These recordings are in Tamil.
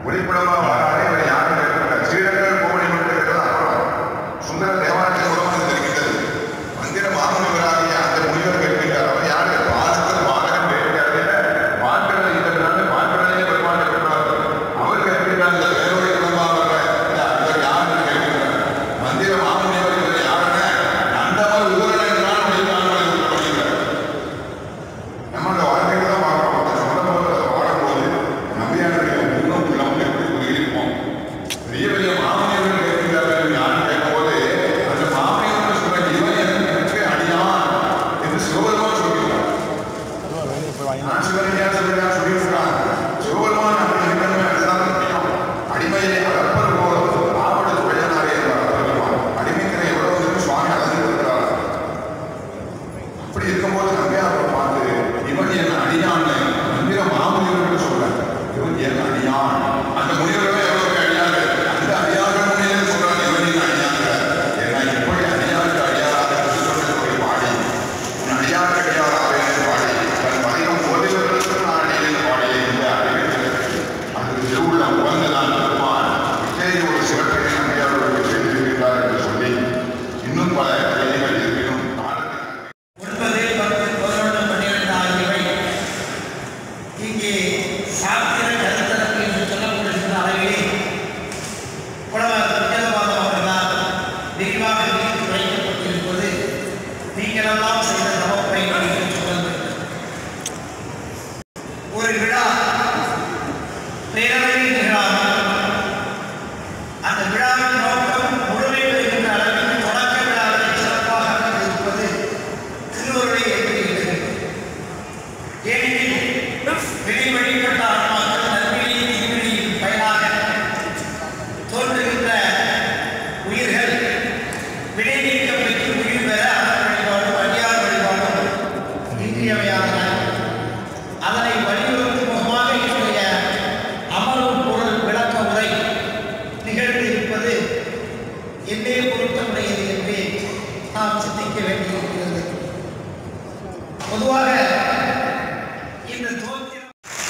ஒளிப்படமா வராதே இவர் யாரும் கேட்கிறார் சீடர்கள் கோவணி மட்டும் இருக்கிறது அப்புறம் சுந்தர தேவாலயத்தில் உலகம் தெரிவித்தது மந்திர மாமுனிவராகிய அந்த முனிவர் கேட்கின்றார் அவர் யாரு பாலத்தில் பாலகன் கேட்கிறார் பார்க்கிறது இந்த நாட்டு பார்க்கிறதே பெருமாள் இருக்கிறார் அவர் கேட்கின்றார் இந்த பேருடைய குடும்பமாக இவர் யாருன்னு கேட்கிறார் மந்திர மாமுனிவர் இவர் யாருன்னு நந்தவர் உதவன் என்றால் முடிவான படிக்கிறார் நம்ம அந்த வாழ்க்கையில தான் பார்க்கிறோம் அந்த சம்பந்தமாக பாடும்போது நம்பியாருடைய இன்னும் நம்ம எப்படி புரியிருப்போம் பெரிய பெரிய மாமனியர்கள் கேட்கிறார்கள் யாரும் கேட்கும்போது அந்த மாமனியர்கள் சொல்ற இவன் எனக்கு அடியான் என்று சிவபெருமான் சொல்கிறார் நான் சிவனையா சிவனையா சொல்லியிருக்கிறான் சிவபெருமான் அப்படி இருக்கணும் அதுதான் முக்கியம் அடிமையை அளப்பர் போல் ஆவடு பயனாரே என்றார் அடிமைக்கிற எவ்வளவு இருக்கு சுவாமி அளந்திருக்கிறார் அப்படி இருக்கும்போது நம்பியாரை பார்த்து இவன் என் அடியான்னு மந்திர மாமுனிவர்கள் சொல்ற இவன் என் அடியான் அந்த முனிவர்களே எவ்வளவு அடியார்கள் அந்த அடியார்கள் முனிவர் சொல்றாங்க இவன் என் அடியாங்க ஏன்னா எப்படி அடியாருக்கு அடியாராக கிருஷ்ணனுடைய பாடி உன் அடியாருக்கு அடியாராக என்று பாடி தன் பதிகம் ஓடிவர்களுக்கு நான் அடியின் பாடியை இந்த அறிவிக்கிறது அது திருவுள்ளம் உகந்ததான் பெருமான் விஜய் ஒரு சிவத்தை நம்பியார்களுக்கு செய்திருக்கிறார் என்று சொல்லி இன்னும் பல செய்திகள் இருப்பினும் காலத்தில் ஒன்பது பத்து பதினொன்று பன்னிரண்டு ஆகியவை இங்கே சாத்திர கருத்தரங்கு என்று சொல்லப்படுகின்ற அளவிலே புலவர் புத்தகவாதம் அவர்களால் விரிவாக நீக்கி வைக்கப்பட்டிருப்பது நீங்களெல்லாம் செய்த தவப்பயன் என்று சொல்லுங்கள் ஒரு விழா பேரவை நிகழாமல் அந்த விழாவின் நோக்கம் முழுமை பெறுகின்ற அளவிற்கு தொடக்க விழாவை சிறப்பாக அமைந்திருப்பது திருவருளை ஏற்படுகிறது ஏனெனில் வினை வழிபட்ட ஆன்மாக்கள் நல்விழி தீவிழியின் பயனாக தோன்றுகின்ற உயிர்கள் வினை நீக்கம் பெற்று உயிர் பெற அதன் வழிபாடும் அடியார் வழிபாடும் இன்றியமையாதன அதனை வலியுறுத்தும் முகமாக இன்றைய அமரும் பொருள் விளக்க உரை நிகழ்ந்து இருப்பது என்னே பொருத்தமுடையது என்று நாம் சிந்திக்க வேண்டியிருக்கிறது பொதுவாக இந்த தோத்திரம்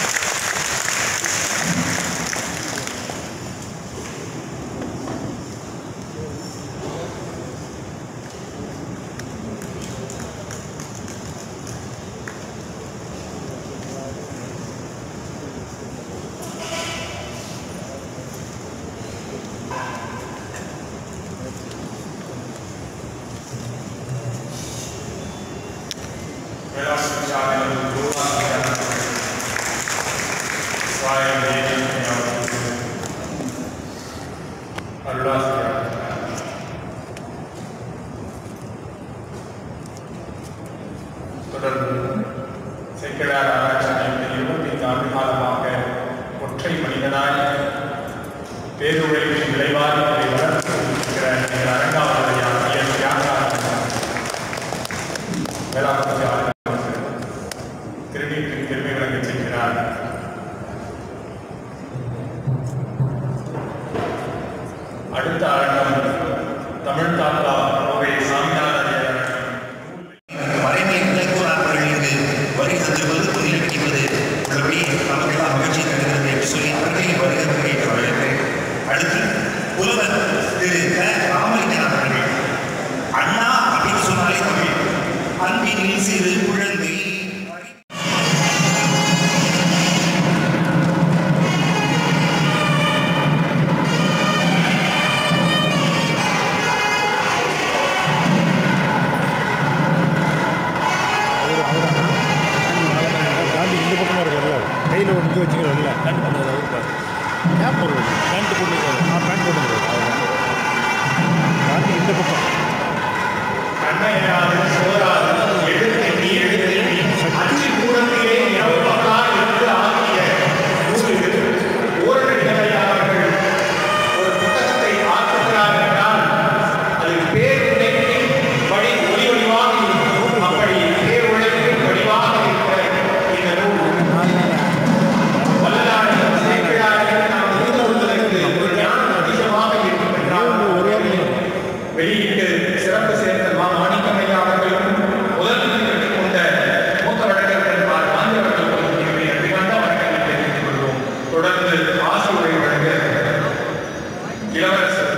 தொடர்ந்து சேக்கிழார் ஆராய்ச்சி இருபத்தைந்து ஆண்டு காலமாக ஒற்றை மனிதனாய் பேருழைப்பின் விளைவாக இதை வளர்த்து இருக்கிற எங்கள் அரங்காவதையாகிய தியாகராஜன் வேளாண்மை ஆளுநர் திருநீட்டின் பெருமை விளங்கச் செய்கிறார் அடுத்த அரங்கம் தமிழ் தாத்தா கோவை சாமிநாதன் மறைமை இலக்குவர்களுக்கு வரி தந்துவது தொழில் கிடைப்பது உள்ளபடி நமக்கெல்லாம் மகிழ்ச்சி தருகிறது என்று சொல்லி அவர்களை வருகிறவர்களை வரவேற்கிறேன் அடுத்து புலவர் திரு க ராமலிங்கன் அவர்கள் அண்ணா அப்படின்னு சொன்னாலே தமிழ் அன்பினில் சிறு குழந்தை தாண்டி இந்த பக்கமாக இருக்குல்ல கையில் ஒரு இது வச்சுக்கிறோம்ல பேண்ட் பண்ணது அவர் கேப் போடுறது பேண்ட் போட்டு நான் பேண்ட் போட்டுக்கிறது தாண்டி இந்த பக்கம் கண்ணையாது சோறாது எழுத்தெண்ணி எழுத்தெண்ணி அச்சு கூடத்திலே எவ்வளவாக இருந்து ஆகிய நூலில் ஓரடிகளையாளர்கள் ஒரு புத்தகத்தை ஆக்குகிறார் என்றால் அது பேருழைப்பின் வழி ஒளி வடிவாக இருக்கும் அப்படி பேருழைப்பின் வடிவாக இருக்கிற இந்த நூல் வல்லலாறு சேக்கிழாரின் நாம் திருமூலருக்கு ஒரு ஞானம் அதிகமாக இருக்கும் என்றால் வெளியிட்டு சிறப்பு சேர்ந்த மா மாணிக்கமையா அவர்களும் ஆசி உரை வழங்க இளவரசர்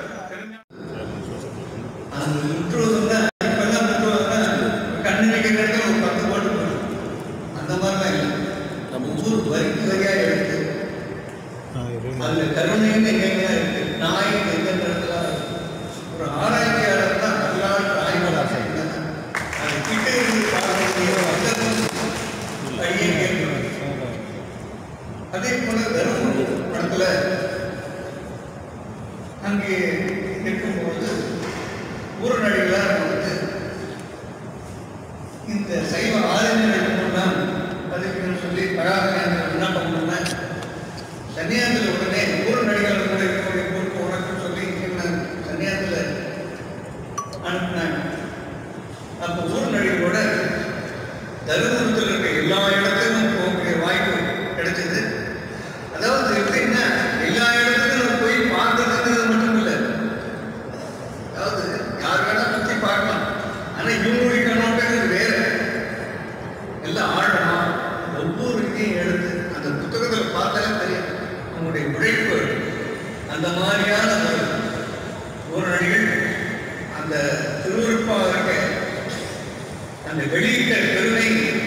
அந்த முற்றுவதுன்னா இப்பெல்லாம் முற்றுவதுன்னா கண்ணனுக்கு கிடைக்கிற ஒரு பத்து பாட்டு போடும் அந்த மாதிரிலாம் இல்லை நம்ம ஒவ்வொரு வரிக்கு வரியாக எடுத்து அந்த கருணைன்னு எங்கெங்க இருக்கு நாய் எந்த இடத்துல ஒரு ஆராய்ச்சியாளர் தான் எல்லாரும் ஆய்வாளர் அது கிட்ட இருந்து பார்க்கக்கூடிய கையை கேட்கணும் அதே போல தருமபுரி படத்துல அங்கே இருக்கும்பொழுது ஊரநடிகளாக வந்து இந்த சைவ ஆதினர்கள் தான் அதுக்குன்னு சொல்லி பராமரிக்க விண்ணப்பம் பண்ண சன்னியாசத்தில் உடனே ஊரநடிகள் கூட இருக்கக்கூடிய பொறுப்பு உனக்குன்னு சொல்லி என்ன சன்னியாசத்தில் அனுப்பினாங்க அப்போ ஊரநடிகளோட தருமபுரத்தில் இருக்க எல்லா இடத்துக்கும் போகக்கூடிய வாய்ப்பு கிடைச்சது அதாவது எப்படின்னா எல்லா இடத்துக்கும் நம்ம போய் பார்க்கறதுக்கு மட்டும் இல்லை அதாவது யார் வேணா சுற்றி பார்க்கலாம் ஆனா இவங்களுடைய கண்ணோட்டம் வேற எல்லாம் ஆழமா ஒவ்வொரு இதையும் எடுத்து அந்த புத்தகத்துல பார்த்தாலே தெரியும் உங்களுடைய உழைப்பு அந்த மாதிரியான ஒரு ஒரு நடிகள் அந்த திருவிருப்பாக இருக்க அந்த வெளியிட்ட பெருமை